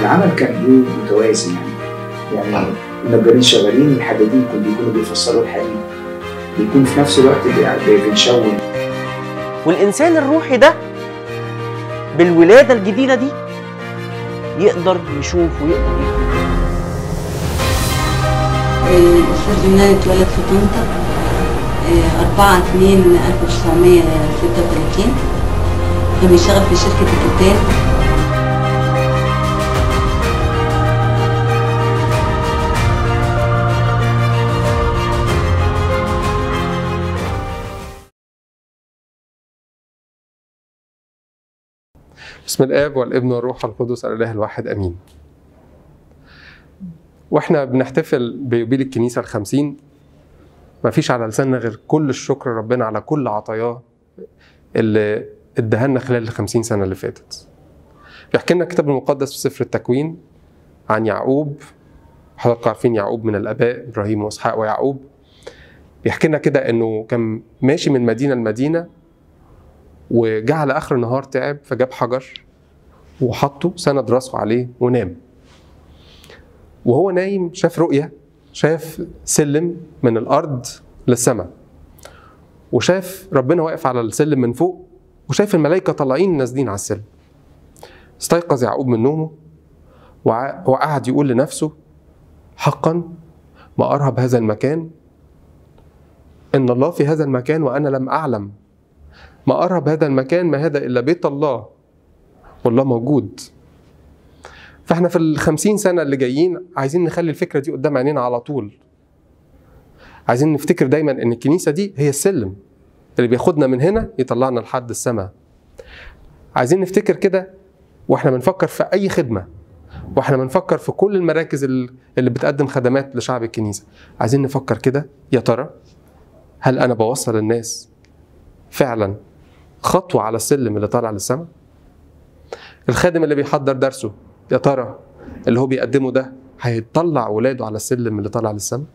العمل كان ايه متوازي يعني يعني النجارين شغالين الحدادين كانوا بيكونوا بيفسروا الحديد بيكون في نفس الوقت بي- بنشون والإنسان الروحي ده بالولادة الجديدة دي يقدر يشوف ويقدر يفهم الأستاذ يونان اتولد في طنطا آه، 4 2 1936 كان بيشتغل في شركة الكتان بسم الاب والابن والروح القدس الاله الواحد امين. واحنا بنحتفل بيوبيل الكنيسه الخمسين ما فيش على لساننا غير كل الشكر ربنا على كل عطاياه اللي اداها لنا خلال الخمسين سنه اللي فاتت. بيحكي لنا الكتاب المقدس في سفر التكوين عن يعقوب حضراتكم عارفين يعقوب من الاباء ابراهيم واسحاق ويعقوب بيحكي لنا كده انه كان ماشي من مدينه لمدينه وجه على اخر النهار تعب فجاب حجر وحطه سند راسه عليه ونام وهو نايم شاف رؤية شاف سلم من الأرض للسماء وشاف ربنا واقف على السلم من فوق وشايف الملائكة طالعين نازلين على السلم استيقظ يعقوب من نومه وع- وقعد يقول لنفسه حقا ما أرهب هذا المكان إن الله في هذا المكان وأنا لم أعلم ما أرهب هذا المكان ما هذا إلا بيت الله والله موجود فاحنا في الخمسين سنة اللي جايين عايزين نخلي الفكرة دي قدام عينينا على طول عايزين نفتكر دايما ان الكنيسة دي هي السلم اللي بياخدنا من هنا يطلعنا لحد السماء عايزين نفتكر كده واحنا بنفكر في اي خدمة واحنا بنفكر في كل المراكز ال- اللي بتقدم خدمات لشعب الكنيسة عايزين نفكر كده يا ترى هل انا بوصل الناس فعلا خطوة على السلم اللي طالع للسماء الخادم اللي بيحضر درسه يا ترى اللي هو بيقدمه ده هيطلع ولاده على السلم اللي طالع للسماء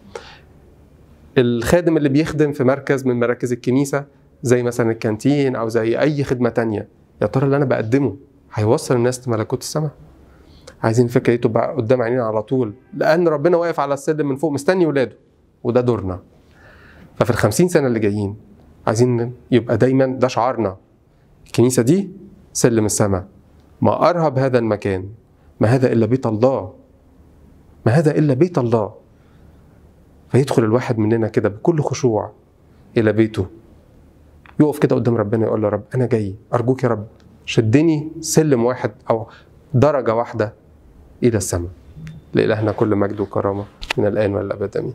الخادم اللي بيخدم في مركز من مراكز الكنيسة زي مثلا الكانتين أو زي أي خدمة تانية يا ترى اللي أنا بقدمه هيوصل الناس لملكوت السماء عايزين الفكرة دي تبقى قدام عينينا على طول لأن ربنا واقف على السلم من فوق مستني ولاده وده دورنا ففي الخمسين سنة اللي جايين عايزين يبقى دايما ده شعارنا الكنيسة دي سلم السماء ما أرهب هذا المكان ما هذا إلا بيت الله ما هذا إلا بيت الله فيدخل الواحد مننا كده بكل خشوع إلى بيته يقف كده قدام ربنا يقول له يا رب أنا جاي أرجوك يا رب شدني سلم واحد أو درجة واحدة إلى السماء لإلهنا كل مجد وكرامة من الآن والأبد آمين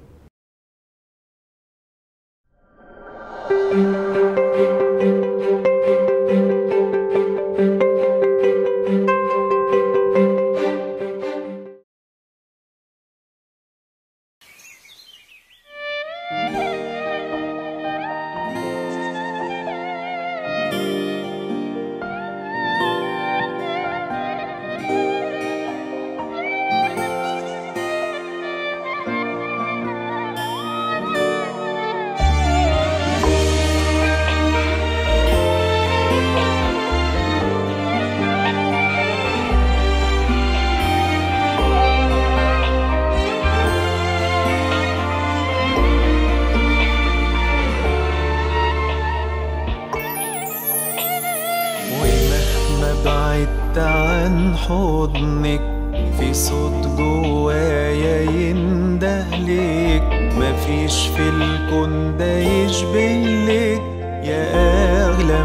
ومهما بعدت عن حضنك في صوت جوايا يندهلك مفيش في الكون ده يشبهلك يا أغلى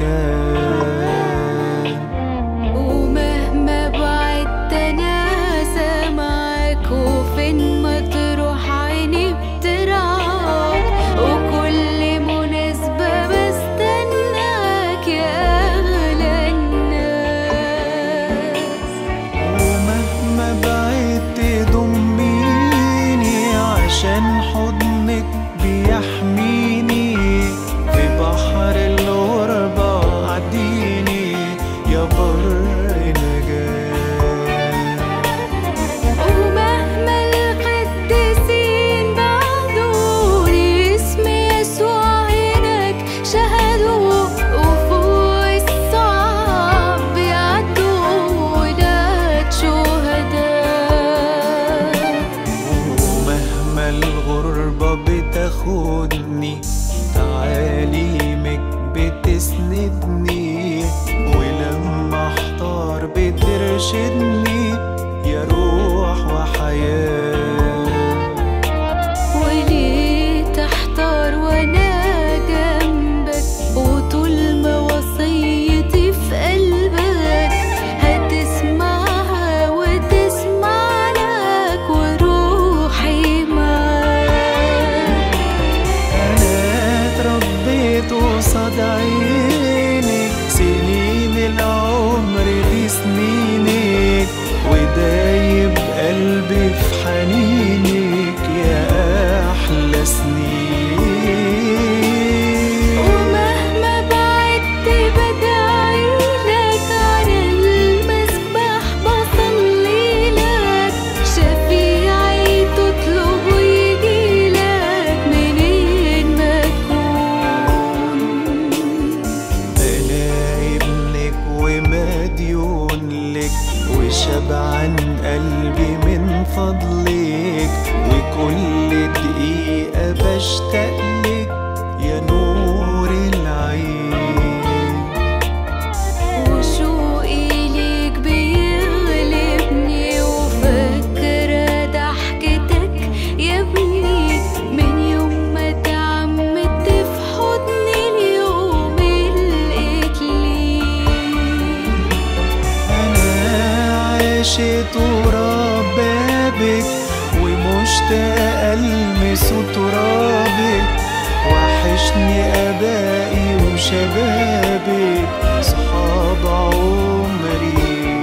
مكان ومهما بعدت انا سامعك وفين ما تروح عيني بترعاك وكل مناسبة بستناك يا أغلى الناس ومهما بعدت ضميني عشان حضنك بيحميني في بحر الغربة عديني ترشدني يا روح وحياة وليه تحتار وانا جنبك وطول ما وصيتي في قلبك هتسمعها وتسمع لك وروحي معاك أنا اتربيت قصاد عينك سنين العمر دي سنينك ودايب قلبي في حنينك يا أحلى سنين ومهما بعدت بدعيلك على المسبح بصلي لك شفيعي تطلب ويجيلك منين ما تكون أنا ابنك ومديون لك وشبعان قلبي من فضلك وكل دقيقة بشتاق لك يا نور العين وشوقي ليك بيغلبني وفاكرة ضحكتك يا ابني من يوم ما اتعمدت في حضني اليوم لقيت ليك أنا عاشت ورا بابك ومشتاق ألمس ترابك وحشني أبائي وشبابك صحاب عمري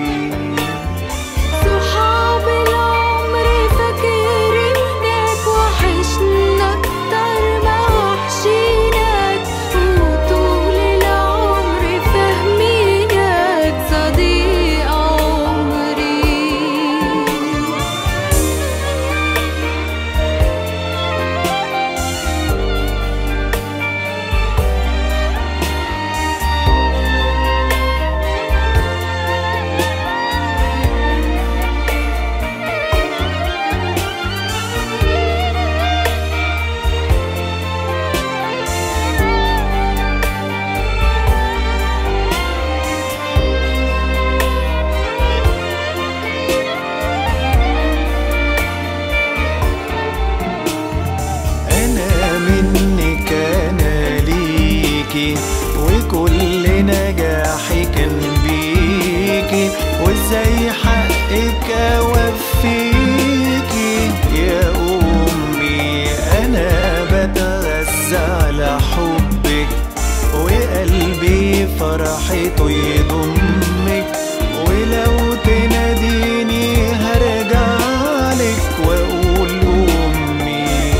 صحاب العمر فاكرينك وحشنا اكتر ما وحشينك وطول العمر فاهمينك صديق عمري أنا منك أنا ليكي وكل نجاحي كان بيكي وإزاي حقك أوفيكي يا أمي أنا بتغذى على حبك وقلبي فرحته يضمك ولو تناديني هرجع لك وأقول أمي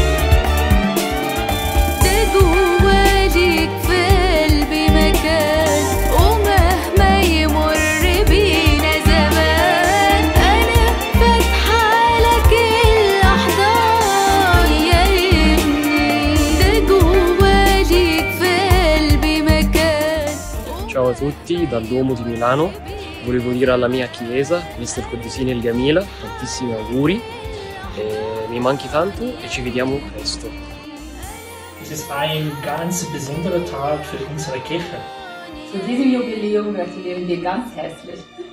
ده جواليك في قلبي مكان ومهما يمر بينا زمان انا فاتحه لك الاحضان يا ابني ده جواليك في قلبي مكان Ciao a tutti dal Duomo di Milano. Volevo dire alla mia chiesa, Mister Coddesini il Gamila, tantissimi auguri. E mi manchi tanto e ci vediamo presto. Es ist ein ganz besonderer Tag für unsere Kirche. Zu diesem Jubiläum gratulieren wir ganz herzlich.